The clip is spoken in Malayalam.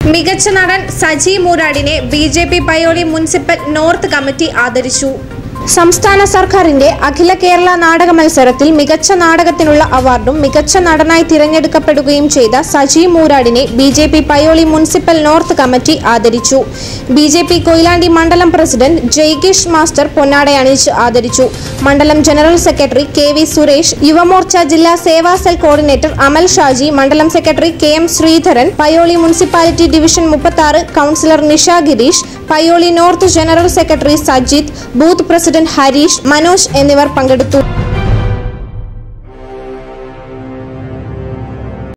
മികച്ച നടൻ സജി മൂരാടിനെ B J P Payyoli municipal north committee ആദരിച്ചു സംസ്ഥാന സർക്കാരിന്റെ അഖില കേരള നാടക മത്സരത്തിൽ മികച്ച നാടകത്തിനുള്ള അവാർഡും മികച്ച നടനായി തിരഞ്ഞെടുക്കപ്പെടുകയും ചെയ്ത സജി മൂരാടിനെ B J P Payyoli municipal north committee ആദരിച്ചു ബി ജെ പി കൊയിലാണ്ടി മണ്ഡലം പ്രസിഡന്റ് ജയ്ഗീഷ് മാസ്റ്റർ പൊന്നാടയണിയിച്ച് ആദരിച്ചു മണ്ഡലം general secretary K V Suresh Yuva Morcha ജില്ലാ സേവാ സെൽ കോർഡിനേറ്റർ അമൽ ഷാജി മണ്ഡലം secretary K M Sreedharan Payyoli municipality division മുപ്പത്തി councillor Nisha Gireesh Payyoli north general secretary Sajith booth president Hareesh Manoj എന്നിവർ പങ്കെടുത്തു